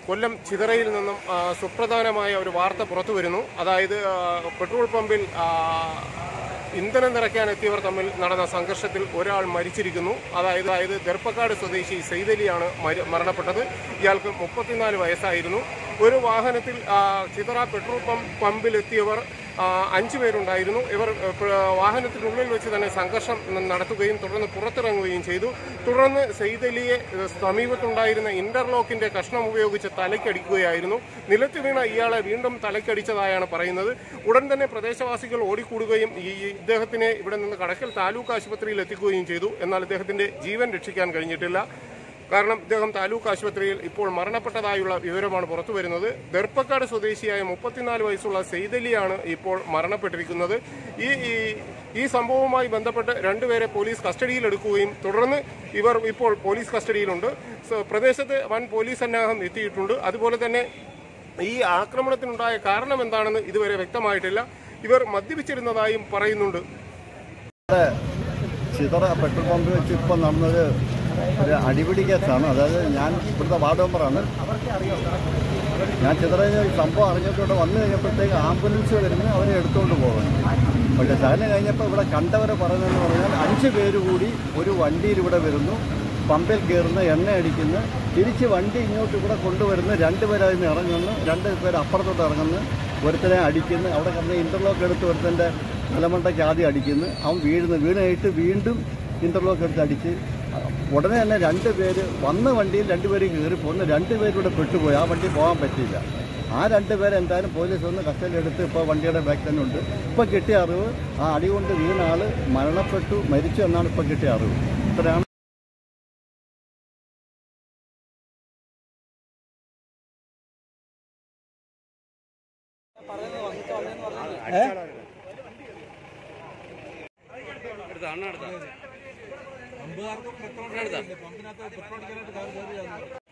കൊല്ലം ചിതറയിൽ നിന്നും ആ, സുപ്രധാനമായ ഒരു വാർത്ത പുറത്തു വരുന്നു അതായത് ആ, പെട്രോൾ പമ്പിൽ ആ, ഇന്ധനം നിറയ്ക്കാൻ എത്തിയവർ തമ്മിൽ നടന്ന സംഘർഷത്തിൽ ഒരാൾ മരിച്ചിരിക്കുന്നു അതായത് അതായത് ദർപ്പക്കാട് സ്വദേശി സെയ്തലിയാണ് മര- മരണപ്പെട്ടത് ഇയാൾക്ക് മുപ്പത്തിനാല് വയസ്സായിരുന്നു ഒരു വാഹനത്തിൽ ആ, ചിതറ പെട്രോൾ പമ്പ് പമ്പിലെത്തിയവർ ആ, അഞ്ചു പേരുണ്ടായിരുന്നു ഇവർ ഏ, പ്ര- വാഹനത്തിനുള്ളിൽ വെച്ച് തന്നെ സംഘർഷം ന- നടത്തുകയും തുടർന്ന് പുറത്തിറങ്ങുകയും ചെയ്തു തുടർന്ന് സെയ്തലിയെ ഏ, സമീപത്തുണ്ടായിരുന്ന ഇന്റർലോക്കിന്റെ കഷ്ണം ഉപയോഗിച്ച് തലയ്ക്കടിക്കുകയായിരുന്നു നിലത്ത് വീണ ഇയാളെ വീണ്ടും തലയ്ക്കടിച്ചതായാണ് പറയുന്നത് ഉടൻ തന്നെ പ്രദേശവാസികൾ ഓടിക്കൂടുകയും ഈ ഇദ്ദേഹത്തിനെ ഇവിടെ നിന്ന് കടക്കൽ താലൂക്ക് ആശുപത്രിയിൽ എത്തിക്കുകയും ചെയ്തു എന്നാൽ ഇദ്ദേഹത്തിന്റെ ജീവൻ രക്ഷിക്കാൻ കഴിഞ്ഞിട്ടില്ല കാരണം ഇദ്ദേഹം താലൂക്ക് ആശുപത്രിയിൽ ഇപ്പോൾ മരണപ്പെട്ടതായുള്ള വിവരമാണ് പുറത്തു വരുന്നത് ദർപ്പക്കാട് സ്വദേശിയായ മുപ്പത്തിനാല് വയസ്സുള്ള സെയ്തലിയാണ് ഇപ്പോൾ മരണപ്പെട്ടിരിക്കുന്നത് ഈ ഈ- ഈ സംഭവവുമായി ബന്ധപ്പെട്ട് രണ്ടുപേരെ പോലീസ് കസ്റ്റഡിയിലെടുക്കുകയും തുടർന്ന് ഇവർ ഇപ്പോൾ പോലീസ് കസ്റ്റഡിയിലുണ്ട് സ- പ്രദേശത്ത് വൻ പോലീസ് സന്നാഹം എത്തിയിട്ടുണ്ട് അതുപോലെ തന്നെ ഈ ആക്രമണത്തിനുണ്ടായ കാരണം എന്താണെന്ന് ഇതുവരെ വ്യക്തമായിട്ടില്ല ഇവർ മദ്യപിച്ചിരുന്നതായും പറയുന്നുണ്ട് ചിതറ പെട്രോൾ പമ്പിൽ വെച്ച് ഇപ്പം നടന്നത് ഒരു അടിപിടി കേസാണ് അതായത് ഞാൻ ഇവിടുത്തെ വാർഡ് മെമ്പറാണ് ഞാൻ ചിതറയിൽ ഈ സംഭവം അറിഞ്ഞിട്ട് വന്നു കഴിഞ്ഞപ്പോഴത്തേക്ക് ആംബുലൻസ് വരുന്നു അവരെ എടുത്തുകൊണ്ട് പോകുന്നു പക്ഷേ ശകലം കഴിഞ്ഞപ്പോൾ ഇവിടെ കണ്ടവരെ പറയുന്നതെന്ന് പറഞ്ഞാൽ അഞ്ച് പേര് കൂടി ഒരു വണ്ടിയിൽ ഇവിടെ വരുന്നു പമ്പിൽ കയറുന്നു എണ്ണ അടിക്കുന്നു തിരിച്ച് വണ്ടി ഇങ്ങോട്ട് ഇവിടെ കൊണ്ടുവരുന്നു രണ്ട് പേരതിൽ നിന്ന് ഇറങ്ങുന്നു രണ്ട് പേര് അപ്പുറത്തോട്ട് ഇറങ്ങുന്നു ഒരുത്തനെ അടിക്കുന്നു അവിടെ കിടന്ന് ഇൻ്റർലോക്ക് എടുത്ത് ഒരുത്തൻ്റെ നിലമണ്ടയ്ക്ക് ആദ്യം അടിക്കുന്നു അവൻ വീഴുന്നു വീണായിട്ട് വീണ്ടും ഇൻ്റർലോക്ക് എടുത്ത് അടിച്ച് ഉടനെ തന്നെ രണ്ട് പേര് വന്ന വണ്ടിയിൽ രണ്ടുപേര് കയറി പോന്നു രണ്ടുപേരൂടെ പെട്ടുപോയി ആ വണ്ടി പോകാൻ പറ്റിയില്ല ആ രണ്ടുപേരെ എന്തായാലും പോലീസ് ഒന്ന് കസ്റ്റഡിയിലെടുത്ത് ഇപ്പോൾ വണ്ടിയുടെ ബാക്ക് തന്നെ ഉണ്ട് ഇപ്പോൾ കിട്ടിയ അറിവ് ആ അടി കൊണ്ട് വീണ ആൾ മരണപ്പെട്ടു മരിച്ചു എന്നാണ് ഇപ്പോൾ കിട്ടിയ അറിവ് ഇത്രയാണ് എടുത്താ അണ്ണ എടുത്താ